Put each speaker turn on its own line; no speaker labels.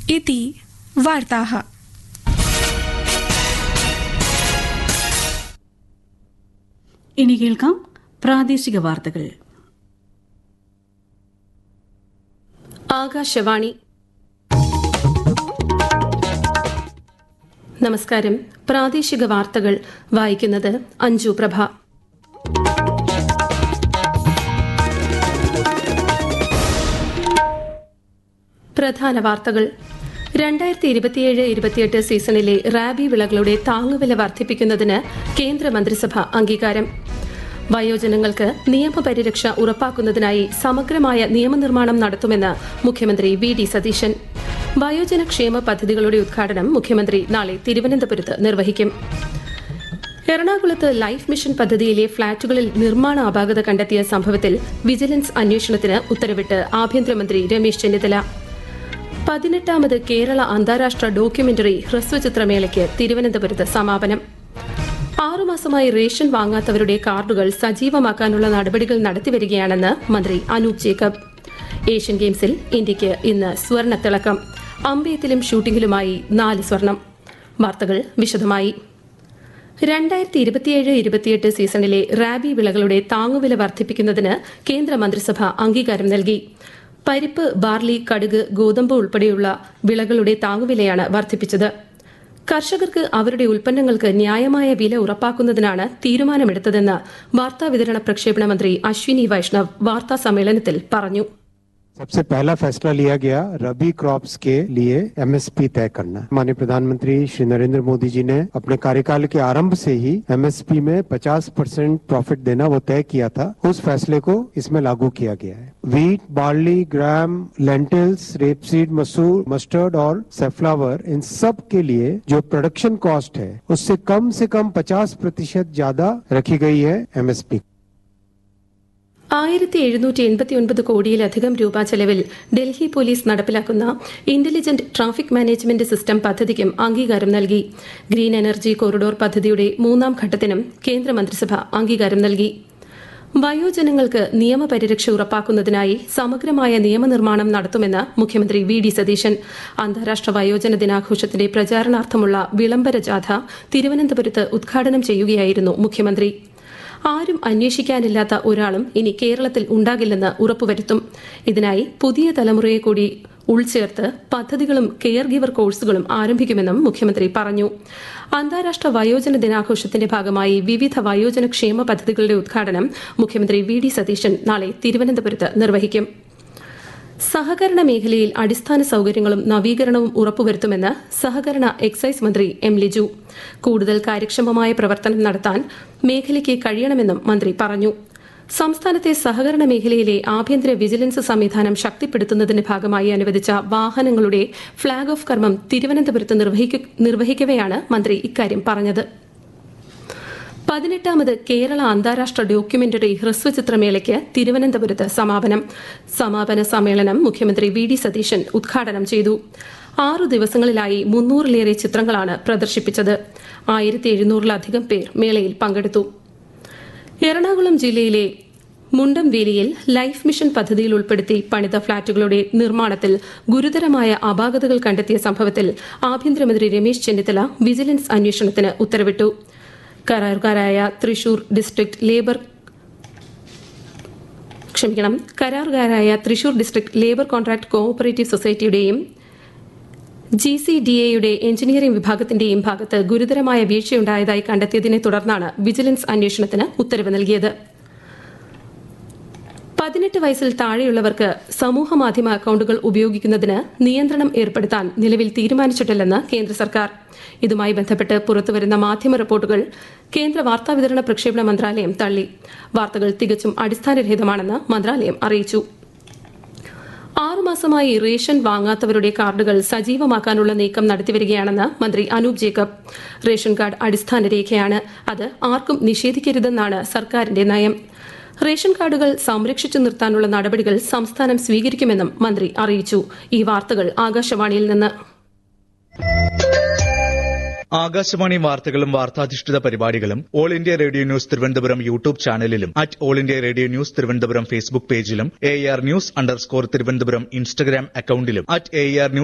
इति वार्ताः
ഇനി കേൾക്കാം പ്രാദേശിക വാർത്തകൾ
ആകാശവാണി നമസ്കാരം പ്രാദേശിക വാർത്തകൾ വായിക്കുന്നത് അഞ്ജു പ്രഭ പ്രധാന വാർത്തകൾ രണ്ടായിരത്തി ഇരുപത്തിയേഴ് ഇരുപത്തിയെട്ട് സീസണിലെ റാബി വിളകളുടെ താങ്ങുവില വർദ്ധിപ്പിക്കുന്നതിന് കേന്ദ്ര മന്ത്രിസഭ അംഗീകാരം വയോജനങ്ങൾക്ക് നിയമപരിരക്ഷ ഉറപ്പാക്കുന്നതിനായി സമഗ്രമായ നിയമനിർമ്മാണം നടത്തുമെന്ന് മുഖ്യമന്ത്രി വി ഡി സതീശൻ വയോജന ക്ഷേമ പദ്ധതികളുടെ ഉദ്ഘാടനം മുഖ്യമന്ത്രി നാളെ തിരുവനന്തപുരത്ത് നിർവഹിക്കും എറണാകുളത്ത് ലൈഫ് മിഷൻ പദ്ധതിയിലെ ഫ്ളാറ്റുകളിൽ നിർമ്മാണ അപാകത കണ്ടെത്തിയ സംഭവത്തിൽ വിജിലൻസ് അന്വേഷണത്തിന് ഉത്തരവിട്ട് ആഭ്യന്തരമന്ത്രി രമേശ് ചെന്നിത്തല പതിനെട്ടാമത് കേരള അന്താരാഷ്ട്ര ഡോക്യുമെന്ററി ഹ്രസ്വചിത്രമേളയ്ക്ക് തിരുവനന്തപുരത്ത് സമാപനം ആറുമാസമായി റേഷൻ വാങ്ങാത്തവരുടെ കാർഡുകൾ സജീവമാക്കാനുള്ള നടപടികൾ നടത്തിവരികയാണെന്ന് മന്ത്രി അനൂപ് ജേക്കബ് ഏഷ്യൻ ഗെയിംസിൽ ഇന്ത്യയ്ക്ക് ഇന്ന് സ്വർണ്ണത്തിളക്കം അമ്പയത്തിലും ഷൂട്ടിംഗിലുമായി നാല് സ്വർണം വാർത്തകൾ വിശദമായി രണ്ടായിരത്തി ഇരുപത്തിയേഴ് ഇരുപത്തിയെട്ട് സീസണിലെ റാബി വിളകളുടെ താങ്ങുവില വർദ്ധിപ്പിക്കുന്നതിന് കേന്ദ്ര മന്ത്രിസഭ അംഗീകാരം നൽകി പരിപ്പ് ബാർലി കടുക് ഗോതമ്പ് ഉൾപ്പെടെയുള്ള വിളകളുടെ താങ്ങുവിലയാണ് വർദ്ധിപ്പിച്ചത് കർഷകർക്ക് അവരുടെ ഉൽപ്പന്നങ്ങൾക്ക് ന്യായമായ വില ഉറപ്പാക്കുന്നതിനാണ് തീരുമാനമെടുത്തതെന്ന് വാർത്താവിതരണ പ്രക്ഷേപണ മന്ത്രി അശ്വിനി വൈഷ്ണവ് വാർത്താ സമ്മേളനത്തിൽ പറഞ്ഞു
सबसे पहला फैसला लिया गया रबी क्रॉप्स के लिए एमएसपी तय करना माननीय प्रधानमंत्री श्री नरेंद्र मोदी जी ने अपने कार्यकाल के आरंभ से ही एमएसपी में 50 परसेंट प्रॉफिट देना वो तय किया था उस फैसले को इसमें लागू किया गया है wheat barley gram lentils rapeseed मसूर मस्टर्ड और सेफ्लावर इन सब के लिए जो प्रोडक्शन कॉस्ट है उससे कम से कम 50 प्रतिशत ज्यादा रखी गई है एमएसपी
ആയിരത്തി എഴുന്നൂറ്റി എൺപത്തിയൊൻപത് കോടിയിലധികം രൂപ ചെലവിൽ ഡൽഹി പോലീസ് നടപ്പിലാക്കുന്ന ഇന്റലിജന്റ് ട്രാഫിക് മാനേജ്മെന്റ് സിസ്റ്റം പദ്ധതിക്കും അംഗീകാരം നൽകി ഗ്രീൻ എനർജി കോറിഡോർ പദ്ധതിയുടെ മൂന്നാം ഘട്ടത്തിനും കേന്ദ്രമന്ത്രിസഭ അംഗീകാരം നൽകി വയോജനങ്ങൾക്ക് നിയമപരിരക്ഷ ഉറപ്പാക്കുന്നതിനായി സമഗ്രമായ നിയമനിർമ്മാണം നടത്തുമെന്ന് മുഖ്യമന്ത്രി വി ഡി സതീശൻ അന്താരാഷ്ട്ര വയോജന ദിനാഘോഷത്തിന്റെ പ്രചാരണാർത്ഥമുള്ള വിളംബര ജാഥ തിരുവനന്തപുരത്ത് ഉദ്ഘാടനം ചെയ്യുകയായിരുന്നു മുഖ്യമന്ത്രി ആരും അന്വേഷിക്കാനില്ലാത്ത ഒരാളും ഇനി കേരളത്തിൽ ഉണ്ടാകില്ലെന്ന് ഉറപ്പുവരുത്തും ഇതിനായി പുതിയ തലമുറയെ കൂടി ഉൾച്ചേർത്ത് പദ്ധതികളും കെയർ ഗിവർ കോഴ്സുകളും ആരംഭിക്കുമെന്നും മുഖ്യമന്ത്രി പറഞ്ഞു അന്താരാഷ്ട്ര വയോജന ദിനാഘോഷത്തിന്റെ ഭാഗമായി വിവിധ വയോജന ക്ഷേമ പദ്ധതികളുടെ ഉദ്ഘാടനം മുഖ്യമന്ത്രി വി ഡി സതീശൻ നാളെ തിരുവനന്തപുരത്ത് നിർവഹിക്കും സഹകരണ മേഖലയിൽ അടിസ്ഥാന സൌകര്യങ്ങളും നവീകരണവും ഉറപ്പുവരുത്തുമെന്ന് സഹകരണ എക്സൈസ് മന്ത്രി എം ലിജു കൂടുതൽ കാര്യക്ഷമമായ പ്രവർത്തനം നടത്താൻ മേഖലയ്ക്ക് കഴിയണമെന്നും മന്ത്രി പറഞ്ഞു സംസ്ഥാനത്തെ സഹകരണ മേഖലയിലെ ആഭ്യന്തര വിജിലൻസ് സംവിധാനം ശക്തിപ്പെടുത്തുന്നതിന്റെ ഭാഗമായി അനുവദിച്ച വാഹനങ്ങളുടെ ഫ്ളാഗ് ഓഫ് കർമ്മം തിരുവനന്തപുരത്ത് നിർവഹിക്കവെയാണ് മന്ത്രി ഇക്കാര്യം പറഞ്ഞത് പതിനെട്ടാമത് കേരള അന്താരാഷ്ട്ര ഡോക്യുമെന്ററി ഹ്രസ്വചിത്രമേളയ്ക്ക് തിരുവനന്തപുരത്ത് സമാപനം സമാപന സമ്മേളനം മുഖ്യമന്ത്രി വി ഡി സതീശൻ ഉദ്ഘാടനം ചെയ്തു ആറു ദിവസങ്ങളിലായി മുന്നൂറിലേറെ ചിത്രങ്ങളാണ് പ്രദർശിപ്പിച്ചത് ആയിരത്തി എഴുന്നൂറിലധികം പേർ മേളയിൽ പങ്കെടുത്തു എറണാകുളം ജില്ലയിലെ മുണ്ടംവേലിയിൽ ലൈഫ് മിഷൻ പദ്ധതിയിൽ ഉൾപ്പെടുത്തി പണിത ഫ്ളാറ്റുകളുടെ നിർമ്മാണത്തിൽ ഗുരുതരമായ അപാകതകൾ കണ്ടെത്തിയ സംഭവത്തിൽ ആഭ്യന്തരമന്ത്രി രമേശ് ചെന്നിത്തല വിജിലൻസ് അന്വേഷണത്തിന് ഉത്തരവിട്ടു കരാറുകാരായ തൃശൂർ ഡിസ്ട്രിക്ട് ലേബർ ക്ഷമിക്കണം കരാറുകാരായ Thrissur district labour contract cooperative സൊസൈറ്റിയുടെയും ജി സി ഡി എയുടെ എഞ്ചിനീയറിംഗ് വിഭാഗത്തിന്റെയും ഭാഗത്ത് ഗുരുതരമായ വീഴ്ചയുണ്ടായതായി കണ്ടെത്തിയതിനെ തുടർന്നാണ് വിജിലൻസ് അന്വേഷണത്തിന് ഉത്തരവ് നൽകിയത് പതിനെട്ട് വയസ്സിൽ താഴെയുള്ളവർക്ക് സമൂഹമാധ്യമ അക്കൌണ്ടുകൾ ഉപയോഗിക്കുന്നതിന് നിയന്ത്രണം ഏർപ്പെടുത്താൻ നിലവിൽ തീരുമാനിച്ചിട്ടില്ലെന്ന് കേന്ദ്ര സർക്കാർ ഇതുമായി ബന്ധപ്പെട്ട് പുറത്തുവരുന്ന മാധ്യമ റിപ്പോർട്ടുകൾ കേന്ദ്ര വാർത്താവിതരണ പ്രക്ഷേപണ മന്ത്രാലയം തള്ളി വാർത്തകൾ തികച്ചും അടിസ്ഥാനരഹിതമാണെന്ന് മന്ത്രാലയം അറിയിച്ചു ആറുമാസമായി റേഷൻ വാങ്ങാത്തവരുടെ കാർഡുകൾ സജീവമാക്കാനുള്ള നീക്കം നടത്തിവരികയാണെന്ന് മന്ത്രി അനൂപ് ജേക്കബ് റേഷൻ കാർഡ് അടിസ്ഥാന രേഖയാണ് അത് ആർക്കും നിഷേധിക്കരുതെന്നാണ് സർക്കാരിന്റെ നയം റേഷൻ കാർഡുകൾ സംരക്ഷിച്ചു നിർത്താനുള്ള നടപടികൾ സംസ്ഥാനം സ്വീകരിക്കുമെന്നും മന്ത്രി അറിയിച്ചു ഈ വാർത്തകൾ ആകാശവാണിയിൽ നിന്ന്
ആകാശവാണി വാർത്തകളും വാർത്താധിഷ്ഠിത പരിപാടികളും all India radio news Thiruvananthapuram YouTube ചാനലിലും at all India radio news Thiruvananthapuram Facebook പേജിലും A R news underscore Thiruvananthapuram Instagram അക്കൌണ്ടിലും അറ്റ് എ ആർ ന്യൂസ്